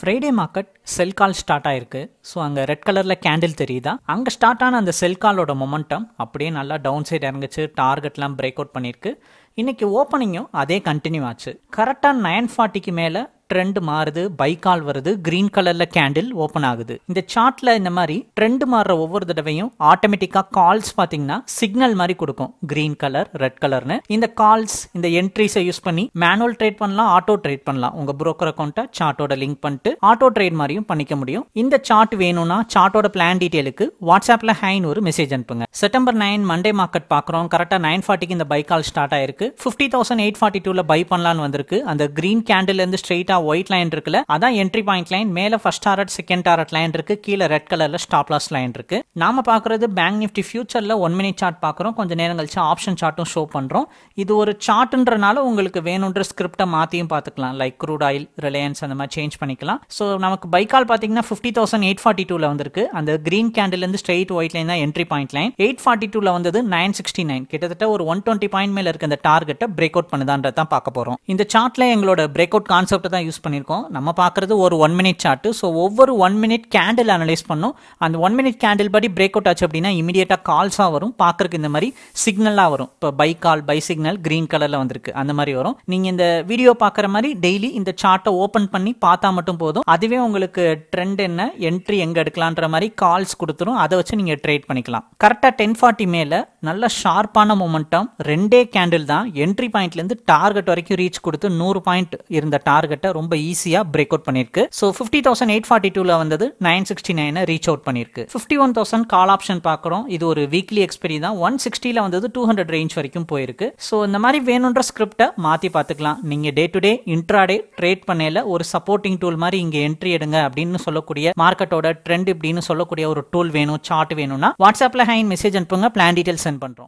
Friday market sell call start ஆயிருக்கு so அங்கே red கலரில் கேண்டில் தெரியுதா அங்கே ஸ்டார்ட் ஆன அந்த செல் காலோட மொமெண்டம் அப்படியே நல்லா டவுன் சைடு இறங்குச்சு டார்கெட்லாம் பிரேக் அவுட் பண்ணியிருக்கு இன்னைக்கு ஓப்பனிங்கும் அதே கண்டினியூ ஆச்சு கரெக்டாக நைன் ஃபார்ட்டிக்கு மேலே ட்ரெண்ட் மாறுது பைக்கால் வருது கிரீன் கலர்ல கேண்டில் ஓப்பன் ஆகுது இந்த சார்ட்ல இந்த மாதிரி ட்ரெண்ட் மாறுற ஒவ்வொரு தடவையும் ஆட்டோமேட்டிக்கா கால்ஸ் பாத்தீங்கன்னா சிக்னல் மாதிரி கொடுக்கும் கிரீன் கலர் ரெட் கலர்னு இந்த கால்ஸ் இந்த என்ட்ரிஸை யூஸ் பண்ணி மேனுவல் ட்ரேட் பண்ணலாம் ஆட்டோ ட்ரேட் பண்ணலாம் உங்க புரோக்கர் அக்கௌண்ட்டை சார்ட்டோட லிங்க் பண்ணிட்டு ஆட்டோ ட்ரேட் மாதிரியும் பண்ணிக்க முடியும் இந்த சார்ட் வேணும்னா சார்ட்டோட பிளான் டீடைலுக்கு வாட்ஸ்அப்ல ஹைன் ஒரு மெசேஜ் அனுப்புங்க செப்டம்பர் நைன் மண்டே மார்க்கெட் பாக்குறோம் கரெக்டா நைன் ஃபார்ட்டிக்கு இந்த பை கால் ஸ்டார்ட் ஆயிருக்கு ஃபிஃப்டி தௌசண்ட் எயிட் ஃபார்ட்டி டூல பை பண்ணலாம்னு வந்திருக்கு அந்த கிரீன் கேண்டில் இருந்து ஸ்ட்ரெயிட்டா ஒயிட் லைன் இருக்குல்ல அதான் என்ட்ரி பாயிண்ட் லைன் மேல first target second target line இருக்கு கீழே ரெட் கலர்ல ஸ்டாப் லாஸ் லைன் இருக்கு நாம பாக்குறது பேங்க் நிஃப்டி ஃபியூச்சர்ல ஒன் மினிட் சார்ட் பாக்குறோம் கொஞ்சம் நேரம் கழிச்சு ஆப்ஷன் சார்ட்டும் ஷோ பண்றோம் இது ஒரு சார்ட்ன்றனால உங்களுக்கு வேணுன்ற ஸ்கிரிப்டை மாத்தியும் பார்த்துக்கலாம் லைக் க்ரூட் ஆயில் ரிலையன்ஸ் அந்த மாதிரி சேஞ்ச் பண்ணிக்கலாம் ஸோ நமக்கு பைக்கால் பாத்தீங்கன்னா ஃபிஃப்டி தௌசண்ட் எயிட் ஃபார்ட்டி டூல வந்திருக்கு அந்த கிரீன் கேண்டில் இருந்து ஸ்ட்ரெயிட் ஒயிட் லைன் தான் entry point line eight forty டூல வந்தது நைன் சிக்ஸ்டி நைன் கிட்டத்தட்ட ஒரு ஒன் டுவெண்ட்டி பாயிண்ட் மேல இருக்க அந்த டார்கெட்டை பிரேக் அவுட் பண்ணுதான்றத தான் பார்க்க போறோம் இந்த சார்ட்ல எங்களோட பிரேக் அவுட் கான்செப்ட் தான் யூஸ் பண்ணிருக்கோம் நம்ம பார்க்கறது ஒரு ஒன் மினிட் சார்ட் ஸோ ஒவ்வொரு ஒன் மினிட் கேண்டில் அனலைஸ் பண்ணும் அந்த ஒன் மினிட் கேண்டில் படி பிரேக் அவுட் ஆச்சு அப்படின்னா இமீடியட்டா கால்ஸா வரும் பார்க்கறதுக்கு இந்த மாதிரி சிக்னலா வரும் இப்போ buy call buy signal green கலர்ல வந்திருக்கு அந்த மாதிரி வரும் நீங்க இந்த வீடியோ பார்க்குற மாதிரி டெய்லி இந்த சார்ட்டை ஓப்பன் பண்ணி பார்த்தா மட்டும் போதும் அதுவே உங்களுக்கு ட்ரெண்ட் என்ன என்ட்ரி எங்க எடுக்கலான்ற மாதிரி கால்ஸ் கொடுத்துரும் அதை வச்சு நீங்க ட்ரேட் பண்ணிக்கலாம் கரெக்டா டென் ஃபார்ட்டி மேல நல்ல ஷார்ப்பான மொமெண்டம் ரெண்டே கேண்டில் தான் என்ட்ரி பாயிண்ட்ல இருந்து டார்கெட் வரைக்கும் ரீச் கொடுத்து நூறு பாயிண்ட் இருந்த டார்கெட்டை ரொம்ப ஈஸியா பிரேக் அவுட் பண்ணிருக்கு so fifty thousand eight forty டூல வந்தது நைன் சிக்ஸ்டி நைனை ரீச் அவுட் பண்ணிருக்கு fifty one thousand call option பார்க்குறோம் இது ஒரு வீக்லி எக்ஸ்பெரி தான் ஒன் சிக்ஸ்டியில் வந்தது டூ ஹண்ட்ரட் ரேஞ்ச் வரைக்கும் போயிருக்கு ஸோ இந்த மாதிரி வேணுன்ற ஸ்கிரிப்டை மாற்றி பார்த்துக்கலாம் நீங்கள் day to day intraday trade பண்ணையில ஒரு சப்போர்ட்டிங் டூல் மாதிரி இங்கே என்ட்ரி எடுங்க அப்படின்னு சொல்லக்கூடிய மார்க்கெட்டோட ட்ரெண்ட் இப்படின்னு சொல்லக்கூடிய ஒரு டூல் வேணும் சார்ட் வேணும்னா வாட்ஸ்அப்பில் ஹைன் மெசேஜ் அனுப்புங்க பிளான் டீடைல்ஸ் சென்ட் பண்ணுறோம்